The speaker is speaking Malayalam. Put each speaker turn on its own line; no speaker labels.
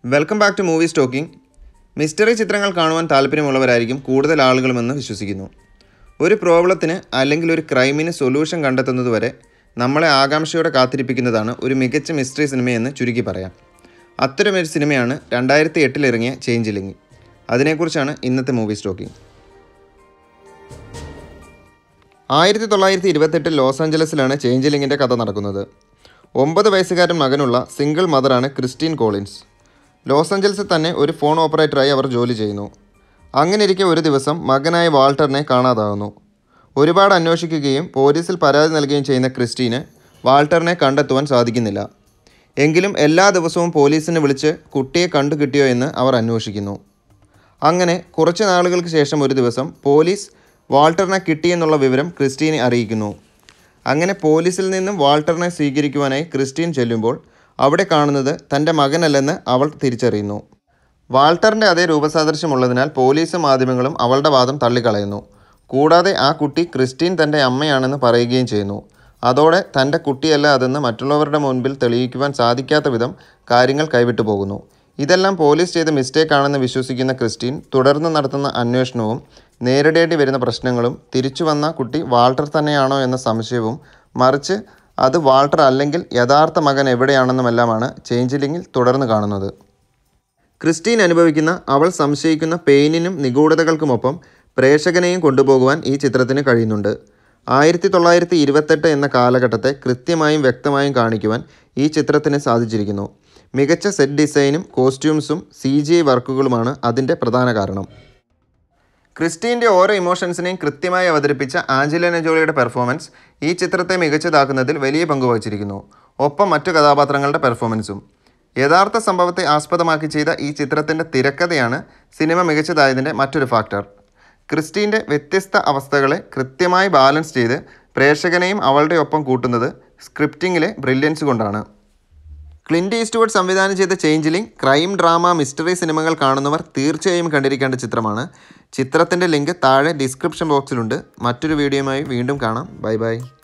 welcome back to movie stalking mystery ചിത്രങ്ങൾ കാണുവാൻ താല്പര്യമുള്ളവരായിരിക്കും കൂടുതൽ ആളുകളുമെന്ന് വിശ്വസിക്കുന്നു ഒരു പ്രോബ്ലത്തിന് അല്ലെങ്കിൽ ഒരു ക്രൈമിന് സൊല്യൂഷൻ കണ്ടെത്തുന്നതുവരെ നമ്മളെ ആകാംക്ഷയോടെ കാത്തിരിപ്പിക്കുന്നതാണ് ഒരു മികച്ച മിസ്റ്ററി സിനിമയെന്ന് ചുരുക്കി പറയാം അത്തരമൊരു സിനിമയാണ് രണ്ടായിരത്തി എട്ടിലിറങ്ങിയ ചേഞ്ചിലിംഗ് അതിനെക്കുറിച്ചാണ് ഇന്നത്തെ മൂവി സ്റ്റോക്കിംഗ് ആയിരത്തി തൊള്ളായിരത്തി ഇരുപത്തെട്ടിൽ ലോസ് ആഞ്ചലസിലാണ് ചേഞ്ചിലിങ്ങിൻ്റെ കഥ നടക്കുന്നത് ഒമ്പത് വയസ്സുകാരൻ മകനുള്ള സിംഗിൾ മദറാണ് ക്രിസ്റ്റീൻ കോളിൻസ് ലോസ് ആഞ്ചലസിൽ തന്നെ ഒരു ഫോൺ ഓപ്പറേറ്ററായി അവർ ജോലി ചെയ്യുന്നു അങ്ങനെ ഇരിക്കെ ഒരു ദിവസം മകനായ വാൾട്ടറിനെ കാണാതാകുന്നു ഒരുപാട് അന്വേഷിക്കുകയും പോലീസിൽ പരാതി നൽകുകയും ചെയ്യുന്ന ക്രിസ്റ്റീന് വാൾട്ടറിനെ കണ്ടെത്തുവാൻ സാധിക്കുന്നില്ല എങ്കിലും എല്ലാ ദിവസവും പോലീസിനെ വിളിച്ച് കുട്ടിയെ കണ്ടു കിട്ടിയോ എന്ന് അവർ അന്വേഷിക്കുന്നു അങ്ങനെ കുറച്ച് നാളുകൾക്ക് ശേഷം ഒരു ദിവസം പോലീസ് വാൾട്ടറിനെ കിട്ടിയെന്നുള്ള വിവരം ക്രിസ്റ്റീനെ അറിയിക്കുന്നു അങ്ങനെ പോലീസിൽ നിന്നും വാൾട്ടറിനെ സ്വീകരിക്കുവാനായി ക്രിസ്റ്റീൻ ചെല്ലുമ്പോൾ അവിടെ കാണുന്നത് തൻ്റെ മകനല്ലെന്ന് അവൾ തിരിച്ചറിയുന്നു വാൾട്ടറിൻ്റെ അതേ രൂപസാദൃശ്യമുള്ളതിനാൽ പോലീസും മാധ്യമങ്ങളും അവളുടെ വാദം തള്ളിക്കളയുന്നു കൂടാതെ ആ കുട്ടി ക്രിസ്റ്റീൻ തൻ്റെ അമ്മയാണെന്ന് പറയുകയും ചെയ്യുന്നു അതോടെ തൻ്റെ കുട്ടിയല്ല അതെന്ന് മറ്റുള്ളവരുടെ മുൻപിൽ തെളിയിക്കുവാൻ സാധിക്കാത്ത വിധം കാര്യങ്ങൾ കൈവിട്ടു പോകുന്നു ഇതെല്ലാം പോലീസ് ചെയ്ത മിസ്റ്റേക്ക് ആണെന്ന് വിശ്വസിക്കുന്ന ക്രിസ്റ്റീൻ തുടർന്ന് നടത്തുന്ന അന്വേഷണവും നേരിടേണ്ടി വരുന്ന പ്രശ്നങ്ങളും തിരിച്ചു വന്ന കുട്ടി വാൾട്ടർ തന്നെയാണോ എന്ന സംശയവും മറിച്ച് അത് വാൾട്ടർ അല്ലെങ്കിൽ യഥാർത്ഥ മകൻ എവിടെയാണെന്നുമെല്ലാമാണ് ചേഞ്ചിലിങ്ങിൽ തുടർന്ന് കാണുന്നത് ക്രിസ്റ്റീൻ അനുഭവിക്കുന്ന അവൾ സംശയിക്കുന്ന പെയിനിനും നിഗൂഢതകൾക്കുമൊപ്പം പ്രേക്ഷകനെയും കൊണ്ടുപോകുവാൻ ഈ ചിത്രത്തിന് കഴിയുന്നുണ്ട് ആയിരത്തി തൊള്ളായിരത്തി ഇരുപത്തെട്ട് എന്ന കാലഘട്ടത്തെ കൃത്യമായും വ്യക്തമായും കാണിക്കുവാൻ ഈ ചിത്രത്തിന് സാധിച്ചിരിക്കുന്നു മികച്ച സെറ്റ് ഡിസൈനും കോസ്റ്റ്യൂംസും സി ജി ഐ വർക്കുകളുമാണ് അതിൻ്റെ പ്രധാന കാരണം ക്രിസ്റ്റീൻ്റെ ഓരോ ഇമോഷൻസിനെയും കൃത്യമായി അവതരിപ്പിച്ച ആഞ്ചലിന ജോളിയുടെ പെർഫോമൻസ് ഈ ചിത്രത്തെ മികച്ചതാക്കുന്നതിൽ വലിയ പങ്ക് വഹിച്ചിരിക്കുന്നു ഒപ്പം മറ്റു കഥാപാത്രങ്ങളുടെ പെർഫോമൻസും യഥാർത്ഥ സംഭവത്തെ ആസ്പദമാക്കി ചെയ്ത ഈ ചിത്രത്തിൻ്റെ തിരക്കഥയാണ് സിനിമ മികച്ചതായതിൻ്റെ മറ്റൊരു ഫാക്ടർ ക്രിസ്റ്റീൻ്റെ വ്യത്യസ്ത അവസ്ഥകളെ കൃത്യമായി ബാലൻസ് ചെയ്ത് പ്രേക്ഷകനെയും അവളുടെ ഒപ്പം കൂട്ടുന്നത് സ്ക്രിപ്റ്റിങ്ങിലെ ബ്രില്യൻസ് കൊണ്ടാണ് ക്ലിൻറ്റ് ഈസ്റ്റ്വുഡ് സംവിധാനം ചെയ്ത ചേഞ്ചിലിംഗ് ക്രൈം ഡ്രാമ മിസ്റ്ററി സിനിമകൾ കാണുന്നവർ തീർച്ചയായും കണ്ടിരിക്കേണ്ട ചിത്രമാണ് ചിത്രത്തിൻ്റെ ലിങ്ക് താഴെ ഡിസ്ക്രിപ്ഷൻ ബോക്സിലുണ്ട് മറ്റൊരു വീഡിയോയുമായി വീണ്ടും കാണാം ബൈ ബൈ